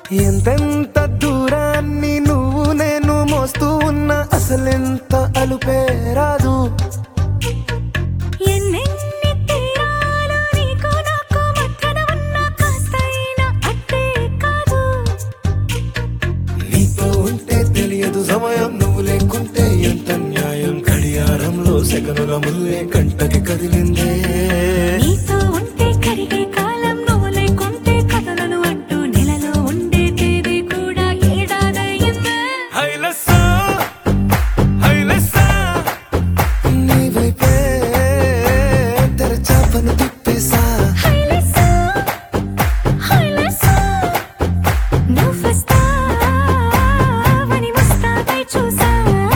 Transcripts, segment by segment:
ఎంతెంత దూరాన్ని నువ్వు నేను మోస్తూ ఉన్నా అసలెంత అలుపే రాదు ఎన్నెన్ని తీరాలు నీకు నాకు మధ్యన ఉన్న కాస్తైనా అట్టే కాదు నీతో ఉంటే తెలియదు సమయం నువ్వు లేకుంటే ఎంత న్యాయం గడియారంలో సెకనుల ముల్లే కంటకి కదిలిందే నీతో ఉంటే కరిగే కాలం నువ్వు లేకుంటే కథలను అంటూ నెలలో ఉండే తేదీ కూడా ఏడాదయ్యిందే హైలసా హైలసా నీ వైపే తెరచాపను తిప్పేసా హైలెస్సా, హైలెస్సా, నువ్వొస్తావని ముస్తాబై చూసా.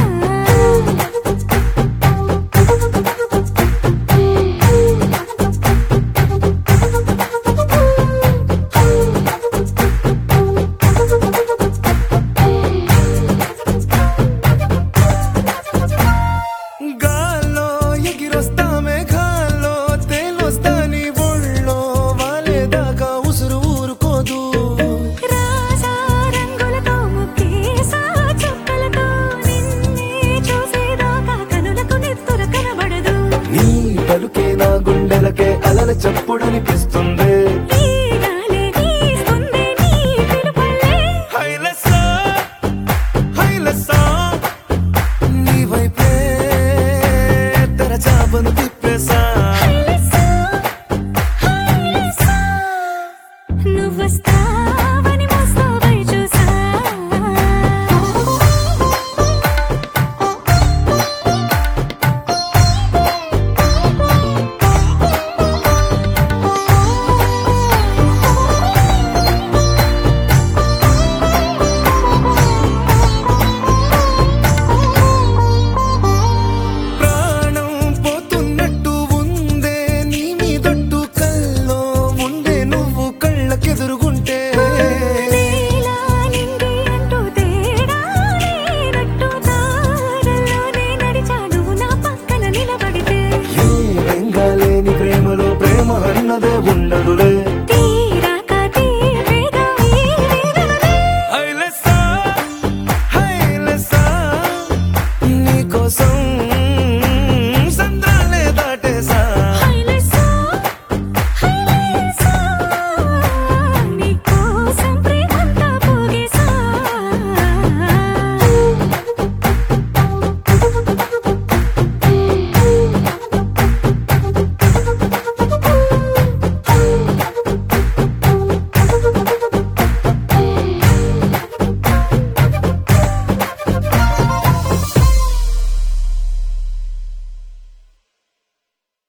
గాల్లో ఎగిరొస్తా మేఘాల్లో తేలొస్తా నీ ఒళ్ళో వాలేదాకా ఉసురు ఊరుకోదు రాజా రంగులతో ముగ్గేసా చుక్కలతో నిన్నే చూసేదాకా కనులకు నెత్తుర కనబడదు నీ పలుకే నా గుండెలకే అలల చప్పుడనిపిస్తుంది ఈ గాలే వీస్తుంది నీ పిలుపులే. హైలసా హైలసా నీ వైపే తెరచాపను తిప్పేసా హైలెస్సా, హైలెస్సా, నువ్వొస్తావని ముస్తాబై చూసా ప్రాణం పోతున్నట్టు ఉందే నీ మీదొట్టు కల్లో ఉండే నువ్వు కళ్ళకెదురుగుంటే నీలా నింగి అంటూ తేడా లేనట్టు దారుల్లోనే నడిచా నువ్వు నా పక్కన నిలబడితే ఏ బెంగాలేని ప్రేమలో ప్రేమ అన్నదే ఉండదులే